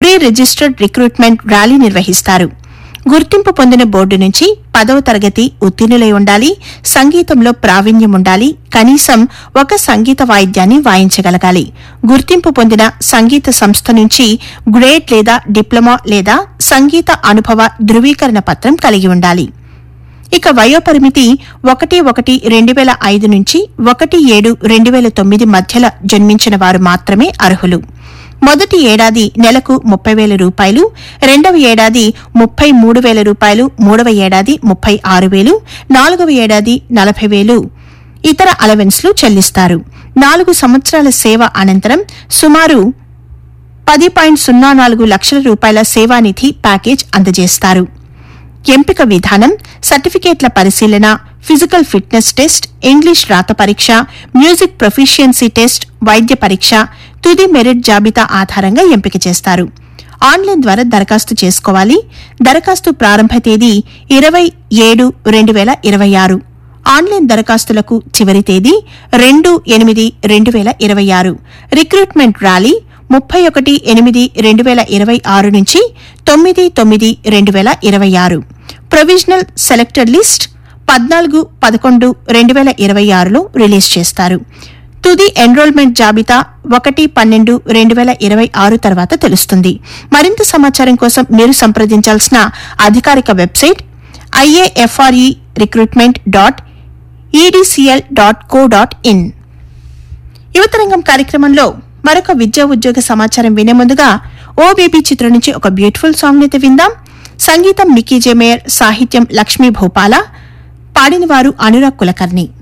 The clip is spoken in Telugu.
ప్రీ రిజిస్టర్డ్ రిక్రూట్మెంట్ ర్యాలీ నిర్వహిస్తారు గుర్తింపు పొందిన బోర్డు నుంచి పదవ తరగతి ఉత్తీర్ణులై ఉండాలి సంగీతంలో ప్రావీణ్యం ఉండాలి కనీసం ఒక సంగీత వాయిద్యాన్ని వాయించగలగాలి గుర్తింపు పొందిన సంగీత సంస్థ నుంచి గ్రేడ్ లేదా డిప్లొమా లేదా సంగీత అనుభవ ధృవీకరణ పత్రం కలిగి ఉండాలి ఇక వయోపరిమితి ఒకటి ఒకటి రెండు వేల ఐదు నుంచి ఒకటి ఏడు రెండు వేల తొమ్మిది మధ్యలో జన్మించిన వారు మాత్రమే అర్హులు మొదటి ఏడాది నెలకు ముప్పై వేల రూపాయలు రెండవ ఏడాది ముప్పై మూడు వేల రూపాయలు మూడవ ఏడాది ముప్పై ఆరు వేలు నాలుగవ ఏడాది నలభై వేలు ఇతర అలవెన్స్లు చెల్లిస్తారు నాలుగు సంవత్సరాల సేవ అనంతరం సుమారు పది పాయింట్ సున్నా నాలుగు లక్షల రూపాయల సేవానిధి ప్యాకేజ్ అందజేస్తారు ఎంపిక విధానం సర్టిఫికేట్ల పరిశీలన ఫిజికల్ ఫిట్నెస్ టెస్ట్ ఇంగ్లీష్ రాత పరీక్ష మ్యూజిక్ ప్రొఫిషియన్సీ టెస్ట్ వైద్య పరీక్ష తుది మెరిట్ జాబితా ఆధారంగా ఎంపిక చేస్తారు ఆన్లైన్ ద్వారా దరఖాస్తు చేసుకోవాలి దరఖాస్తు ప్రారంభ తేదీ ఇరవై ఏడు రెండు వేల ఇరవై ఆరు ఆన్లైన్ దరఖాస్తులకు చివరి తేదీ రెండు ఎనిమిది రెండు వేల ఇరవై ఆరు రిక్రూట్మెంట్ ర్యాలీ ముప్పై ఒకటి ఎనిమిది రెండు వేల ఇరవై ఆరు నుంచి తొమ్మిది తొమ్మిది రెండు వేల ఇరవై ఆరు ప్రొవిజనల్ సెలెక్టెడ్ లిస్ట్ పద్నాలుగు పదకొండు రెండు వేల ఇరవై ఆరులో రిలీజ్ చేస్తారు తుది ఎన్రోల్మెంట్ జాబితా ఒకటి పన్నెండు రెండు వేల ఇరవై ఆరు తర్వాత తెలుస్తుంది మరింత సమాచారం కోసం మీరు సంప్రదించాల్సిన అధికారిక website IAFRE recruitment dot EDCL dot co dot in యువతరంగం కార్యక్రమంలో మరొక విద్యా ఉద్యోగ సమాచారం వినే ముందుగా ఓ బేబీ చిత్రం నుంచి ఒక బ్యూటిఫుల్ సాంగ్ అయితే విందాం సంగీతం మికీ జెమేయర్ సాహిత్యం లక్ష్మీ భూపాల పాడినవారు అనురాగ్ కులకర్ణి